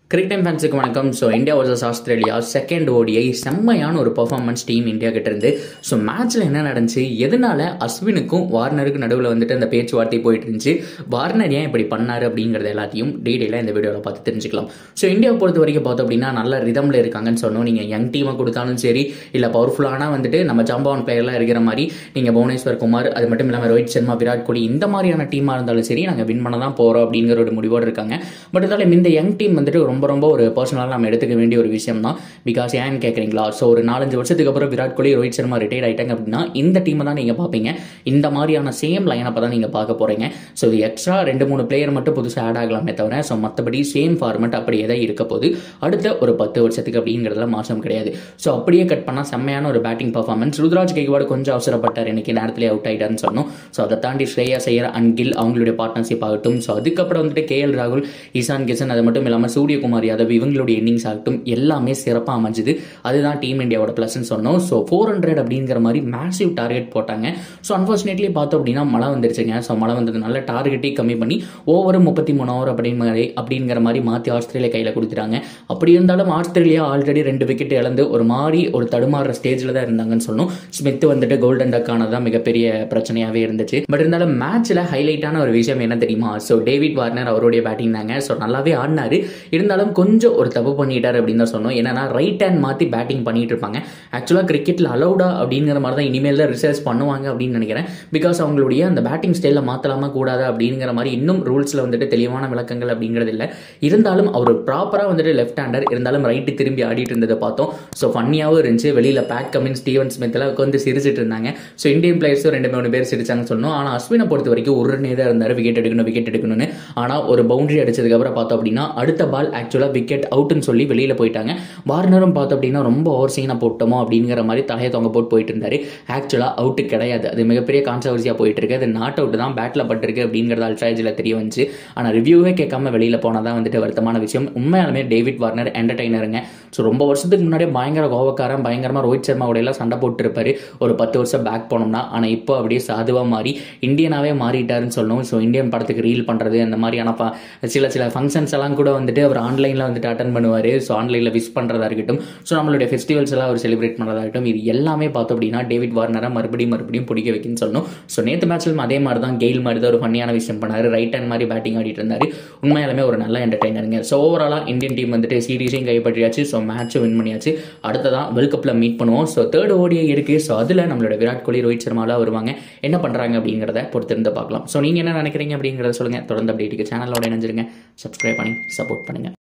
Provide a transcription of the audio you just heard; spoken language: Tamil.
கிரிக் டைம் ஃபேன்ஸுக்கு வணக்கம் so India versus Australia second ODI செம்மையான ஒரு பர்ஃபார்மன்ஸ் டீம் இந்தியா கிட்ட இருந்து ஸோ மேட்ச்சில் என்ன நடந்துச்சு எதனால அஸ்வினுக்கும் வார்னருக்கும் நடுவில் வந்துட்டு அந்த பேச்சுவார்த்தை போயிட்டு இருந்துச்சு வார்னர் ஏன் இப்படி பண்ணாரு அப்படிங்கிறது எல்லாத்தையும் டீடெயிலாக இந்த வீடியோவில் பார்த்து தெரிஞ்சுக்கலாம் ஸோ இந்தியாவை பொறுத்த வரைக்கும் பார்த்தோம் அப்படின்னா நல்ல ரிதமில் இருக்காங்கன்னு சொன்னோம் நீங்கள் யங் டீமை கொடுத்தாலும் சரி இல்லை பவர்ஃபுல்லான வந்துட்டு நம்ம ஜம்பான் பிளேயர்லாம் இருக்கிற மாதிரி நீங்கள் புவனேஸ்வர் குமார் அது மட்டும் இல்லாமல் ரோஹித் சர்மா விராட் கோலி இந்த மாதிரியான டீமாக இருந்தாலும் சரி நாங்கள் வின் பண்ண தான் போகிறோம் அப்படிங்கிற ஒரு முடிவோடு இருக்காங்க பட் இருந்தாலும் இந்த யங் டீம் வந்துட்டு ரொம்ப ரொம்ப ஒரு பர்சனலாக நம்ம எடுத்துக்க வேண்டிய ஒரு விஷயம் தான் பிகாஸ் ஏன்னு கேட்குறீங்களா ஸோ ஒரு நாலஞ்சு வருஷத்துக்கு அப்புறம் விராட் கோலி ரோஹித் சர்மா ரிட்டையர் ஆயிட்டாங்க அப்படின்னா இந்த டீமை தான் நீங்கள் பார்ப்பீங்க இந்த மாதிரியான சேம் லைனப்பை தான் நீங்கள் பார்க்க போகிறீங்க ஸோ இது எக்ஸ்ட்ரா ரெண்டு மூணு பிளேயர் மட்டும் புதுசாக ஆட் ஆகலாமே தவிர ஸோ மற்றபடி சேம் ஃபார்மெட் அப்படியே தான் இருக்க போகுது அடுத்த ஒரு பத்து வருஷத்துக்கு அப்படிங்கிறதுல மாற்றம் கிடையாது ஸோ அப்படியே கட் பண்ணால் செம்மையான ஒரு பேட்டிங் பர்ஃபார்மன்ஸ் ருத்ராஜ் கைவாடு கொஞ்சம் அவசரப்பட்டார் இன்னைக்கு நேரத்திலே அவுட் ஆயிட்டாருன்னு சொன்னோம் ஸோ அதை தாண்டி ஸ்ரேயா செய்யற அண்ட் கில் அவங்களுடைய பார்ட்னர்ஷிப் ஆகட்டும் ஸோ அதுக்கப்புறம் வந்துட்டு கே எல் ராகுல் ஈசான் கிஷன் அது மட்டும் இல்லாமல் சூரியகுமார் யாதவ் இவங்களுடைய இன்னிங்ஸ் ஆகட்டும் எல்லாமே சிறப்பாக அமைஞ்சுது அதுதான் டீம் இந்தியாவோட ப்ளஸ்ன்னு சொன்னோம் ஸோ ஃபோர் ஹண்ட்ரட் அப்படிங்கிற மாதிரி மேசிவ் டார்கெட் போட்டாங்க ஸோ அன்ஃபார்ச்சுனேட்லி பார்த்தோம் அப்படின்னா மழை வந்துருச்சுங்க ஸோ மழை வந்ததுனால டார்கெட்டே கம்மி பண்ணி ஓவரும் முப்பத்தி மூணு ஓவர் அப்படின்னு மாதிரி அப்படிங்கிற மாதிரி மாற்றி ஆஸ்திரேலியா கையில் கொடுத்துட்டாங்க அப்படி இருந்தாலும் ஆஸ்திரேலியா ஆல்ரெடி ரெண்டு விக்கெட் இழந்து ஒரு மாதிரி ஒரு தடுமாறுற ஸ்டேஜில் தான் இருந்தாங்கன்னு சொன்னோம் ஸ்மித் வந்துட்டு கோல்டன் டக்கானது தான் மிகப்பெரிய பிரச்சனையாகவே இருந்துச்சு பட் இருந்தாலும் மேட்ச்சில் ஹைலைட்டான ஒரு விஷயம் என்ன தெரியுமா ஸோ டேவிட் வார்னர் அவருடைய பேட்டிங் தாங்க ஸோ நல்லாவே ஆடினாரு இருந்தாலும் கொஞ்சம் ஒரு தப்பு பண்ணிட்டார் அப்படின்னு தான் சொன்னோம் என்னன்னா ரைட் ஹேண்ட் மாற்றி பேட்டிங் பண்ணிட்டு இருப்பாங்க ஆக்சுவலாக கிரிக்கெட்டில் அலௌடா அப்படிங்கிற மாதிரி தான் இனிமேல் தான் ரிசர்ச் பண்ணுவாங்க அப்படின்னு நினைக்கிறேன் பிகாஸ் அவங்களுடைய அந்த பேட்டிங் ஸ்டைலில் மாற்றலாமா கூடாது அப்படிங்கிற மாதிரி இன்னும் ரூல்ஸில் வந்துட்டு தெளிவான விளக்கங்கள் அப்படிங்கிறது இல்லை இருந்தாலும் அவர் ப்ராப்பராக வந்துட்டு லெஃப்ட் ஹேண்டர் இருந்தாலும் ரைட்டு திரும்பி ஆடிட்டு இருந்ததை பார்த்தோம் ஸோ ஃபன்னியாகவும் இருந்துச்சு வெளியில் பேக் கமின் ஸ்டீவன் ஸ்மித்லாம் உட்காந்து சிரிச்சிட்டு இருந்தாங்க ஸோ இந்தியன் பிளேயர்ஸும் ரெண்டு மூணு பேர் சிரிச்சாங்கன்னு சொன்னோம் ஆனால் அஸ்வினை பொறுத்த வரைக்கும் ஒரு தான் இருந்தார் விக்கெட் எடுக்கணும் விக்கெட் எடுக்கணும்னு ஆனால் ஒரு பவுண்டரி அடிச்சதுக்கப்புறம் பார்த்தோம் அப்படின்னா அடுத்த பால் ஆக்சுவலாக விக்கெட் அவுட்னு சொல்லி வெளியில் போயிட்டாங்க வார்னரும் பார்த்தோம் அப்படின்னா ரொம்ப ஓவர் சீனாக போட்டோமோ அப்படிங்கிற மாதிரி தலையை தொங்க போட்டு போயிட்டு இருந்தாரு ஆக்சுவலாக அவுட்டு கிடையாது அது மிகப்பெரிய கான்ட்ரவர்சியாக போயிட்டு இருக்கு அது நாட் அவுட் தான் பேட்டில் பட்டிருக்கு அப்படிங்கிறது அல்ட்ராஜில் தெரிய வந்துச்சு ஆனால் ரிவ்யூவே கேட்காம வெளியில் போனால் தான் வந்துட்டு வருத்தமான விஷயம் உண்மையாலுமே டேவிட் வார்னர் என்டர்டைனருங்க ஸோ ரொம்ப வருஷத்துக்கு முன்னாடியே பயங்கர கோவக்காரன் பயங்கரமாக ரோஹித் சர்மா கூட எல்லாம் சண்டை போட்டுருப்பாரு ஒரு பத்து வருஷம் பேக் போனோம்னா ஆனால் இப்போ அப்படியே சாதுவாக மாறி இந்தியனாகவே மாறிட்டாருன்னு சொல்லணும் ஸோ இந்தியன் படத்துக்கு ரீல் பண்ணுறது அந்த மாதிரியான ப- சில சில ஃபங்க்ஷன்ஸ் எல்லாம் கூட வந்துட்டு அவர் ஆன்லைனில் வந்துட்டு அட்டன் பண்ணுவார் ஸோ ஆன்லைனில் விஷ் பண்ணுறதா இருக்கட்டும் ஸோ நம்மளுடைய ஃபெஸ்டிவல்ஸ் எல்லாம் அவர் செலிப்ரேட் பண்ணுறதா இருக்கட்டும் இது எல்லாமே பார்த்தோம் அப்படின்னா டேவிட் வார்னரை மறுபடியும் மறுபடியும் பிடிக்க வைக்குன்னு சொல்லணும் ஸோ நேற்று மேட்ச்லையும் அதே மாதிரி தான் கெயில் மாதிரி தான் ஒரு ஃபன்னியான விஷயம் பண்ணார் ரைட் ஹேண்ட் மாதிரி பேட்டிங் ஆடிட்டு இருந்தார் உண்மையாலுமே ஒரு நல்ல என்டர்டைனருங்க ஸோ ஓவராலாக இந்தியன் டீம் வந்துட்டு சீரீஸையும் கைப்பற்றியாச்சு ஸோ மேட்சும் வின் பண்ணியாச்சு அடுத்ததான் வேர்ல்ட் கப்பில் மீட் பண்ணுவோம் ஸோ தேர்ட் ஓடியை இருக்குது ஸோ அதில் நம்மளோட விராட் கோலி ரோஹித் சர்மாலாம் வருவாங்க என்ன பண்ணுறாங்க அப்படிங்கிறத பொறுத்திருந்து பார்க்கலாம் ஸோ நீங்கள் என்ன நினைக்கிறீங்க அப்படிங்கிறத சொல்லுங்கள் தொடர்ந்து அப்படியே சேனலோட இணைஞ்சிருங்க சப்ஸ்கிரைப் பண்ணி சப்போர்ட் பண்ணுங்கள்